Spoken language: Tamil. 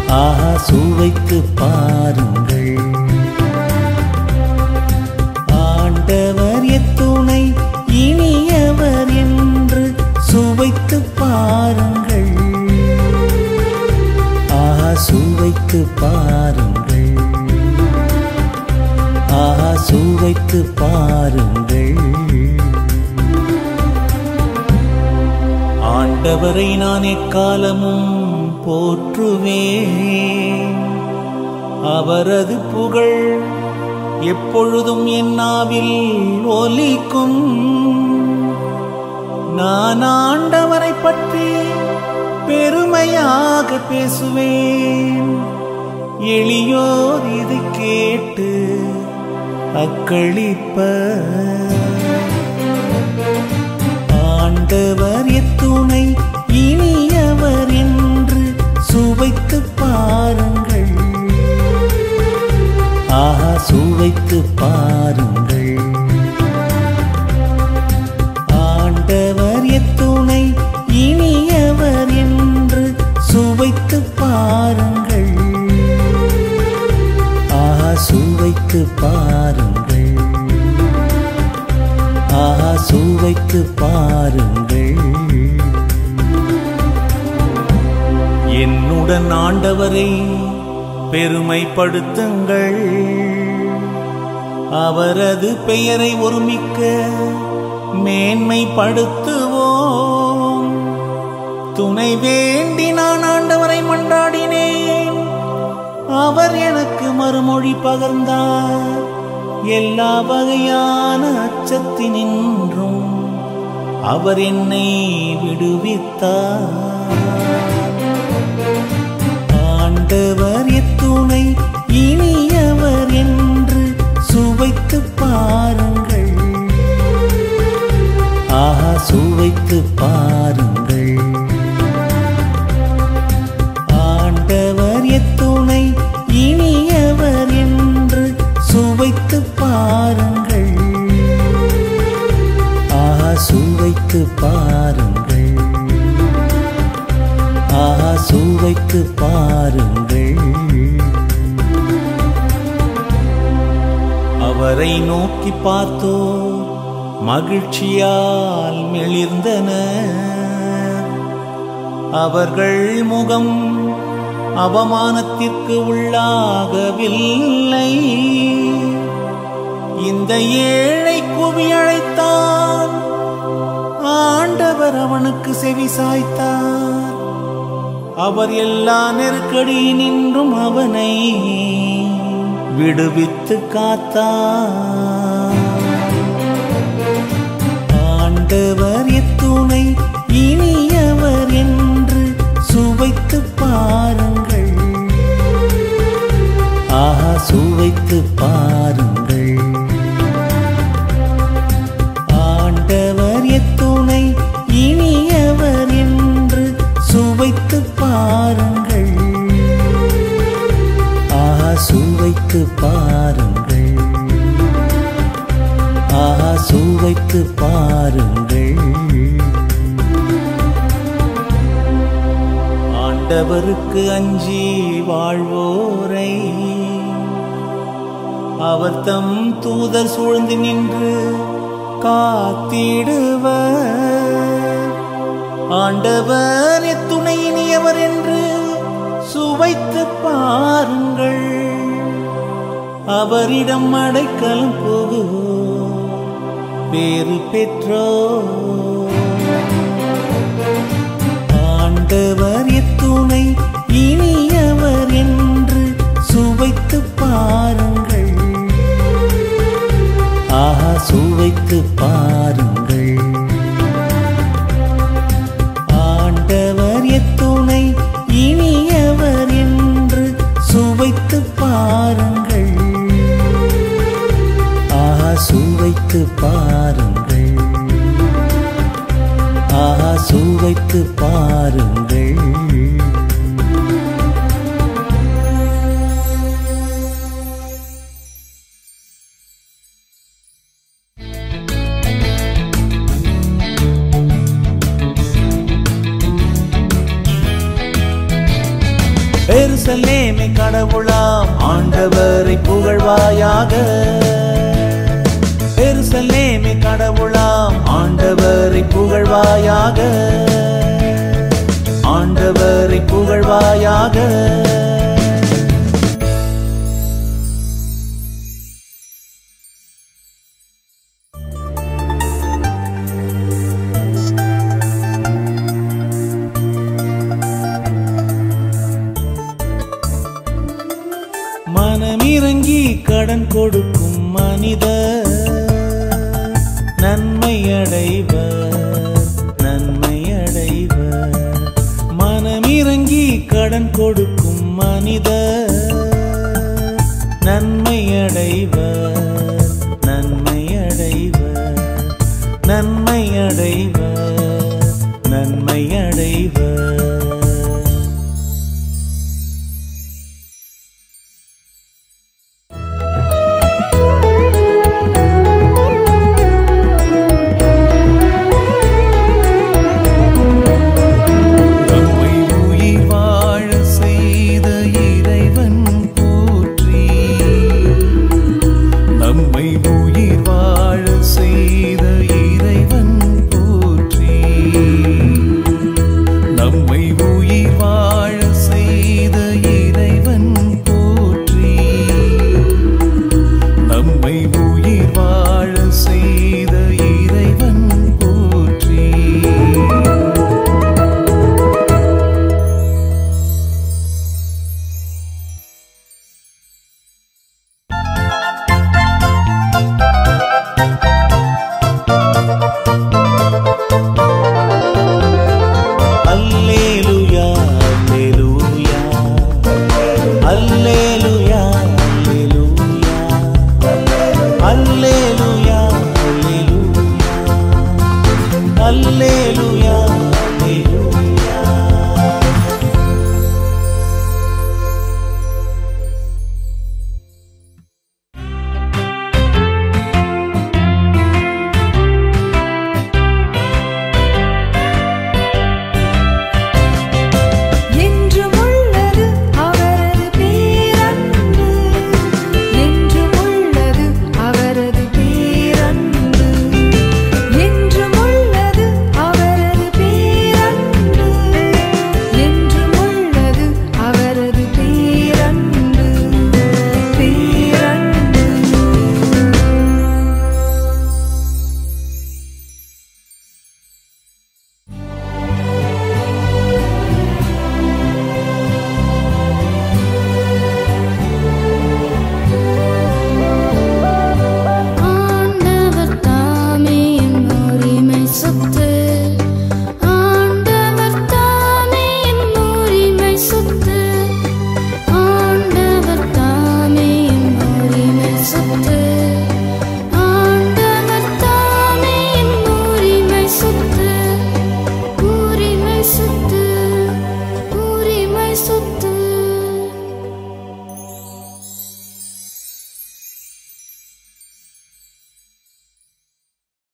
ஆஹா சுவைத்து பாருங்கள் ஆண்டவர் எத்துணை இனியவர் என்று சுவைத்து பாருங்கள் ஆஹா சுவைத்து பாருங்கள் ஆஹா சுவைத்து பாருங்கள் ஆண்டவரை நான் எக்காலமும் போற்றுவேன் அவரது புகழ் எப்பொழுதும் என் நாவில் ஒலிக்கும் நான் ஆண்டவரை பற்றி பெருமையாக பேசுவேன் எளியோர் இதை கேட்டு அக்களிப்ப ஆண்டவர் எத்துணை இனியவர் என்று சுவைத்து பாருங்கள் ஆஹா சுவைத்து பாருங்கள் ஆண்டவர் எத்துணை இனியவர் என்று சுவைத்து பாருங்கள் ஆஹா சுவைத்து பாருங்கள் ஆஹா சுவைத்து பாருங்கள் என்னுடன் ஆண்டவரை பெருமைப்படுத்துங்கள் அவரது பெயரை ஒருமிக்க மேன்மைப்படுத்துவோம் துணை வேண்டி நான் ஆண்டவரை மன்றாடினேன் அவர் எனக்கு மறுமொழி பகர்ந்தார் எல்லா வகையான அச்சத்தினின்றும் அவர் என்னை விடுவித்தார் ஆண்டவர் எத்துணை இனியவர் என்று சுவைத்து பாருங்கள் ஆஹா சுவைத்து பாருங்கள் ஆண்டவர் எத்துணை இனியவர் என்று சுவைத்து பாருங்கள் ஆஹா சுவைத்து பாருங்கள் ஆஹா சுவைத்து பாருங்கள் அவரை நோக்கி பார்த்தோ மகிழ்ச்சியால் மெளிர்ந்தன அவர்கள் முகம் அவமானத்திற்கு உள்ளாகவில்லை இந்த ஏழை குவி அழைத்தான் ஆண்டவர் அவனுக்கு செவி சாய்த்தார் அவர் எல்லா நெருக்கடி நின்றும் அவனை விடுவித்து காத்தார் ஆண்டவர் எத்துணை இனியவர் என்று சுவைத்து பாருங்கள் ஆஹா சுவைத்து பாருங்கள் ஆண்டவர் எத்துணை இனியவர் என்று சுவைத்து பாருங்கள் ஆஹா சுவைத்து பாருங்கள் ஆஹா சுவைத்து பாருங்கள் ஆண்டவருக்கு அஞ்சி வாழ்வோரை அவர் தம் தூதர் சூழ்ந்து நின்று காத்திடுவர் ஆண்டவர் எத்துணை இனியவர் என்று சுவைத்து பாருங்கள் அவரிடம் அடைக்கலம் போகுவோம் பேறு பெற்றோ ஆண்டவர் எத்துணை இனியவர் என்று சுவைத்து பாருங்கள் ஆஹா சுவைத்து பாருங்கள் ஆண்டவர் எத்துணை இனியவர் என்று சுவைத்து பாருங்கள் ஆஹா சுவைத்து பாருங்கள் ஆஹா சுவைத்து பாருங்கள் எருசலேமே கடவுளாம் ஆண்டவரை புகழ்வாயாக எருசலேமே கடவுளாம் ஆண்டவரை புகழ்வாயாக ஆண்டவரை புகழ்வாயாக மனமிறங்கி கடன் கொடுக்கும் மனிதர் நன்மை அடைவர் நன்மை அடைவர் மனமிறங்கி கடன் கொடுக்கும் மனிதர் நன்மை அடைவர் நன்மை அடைவர் நன்மை அடைவர் நன்மை அடைவர் நம்மை உயிர் வாழ செய்த இறைவன் போற்றி நம்மை உயிர் வாழ செய்த இறைவன் போற்றி நம்மை உயிர் வாழ செய்த இறைவன் போற்றி நம்மை உயிர் வாழ செய்த இறைவன் போற்றி அல்லேலூயா அல்லேலூயா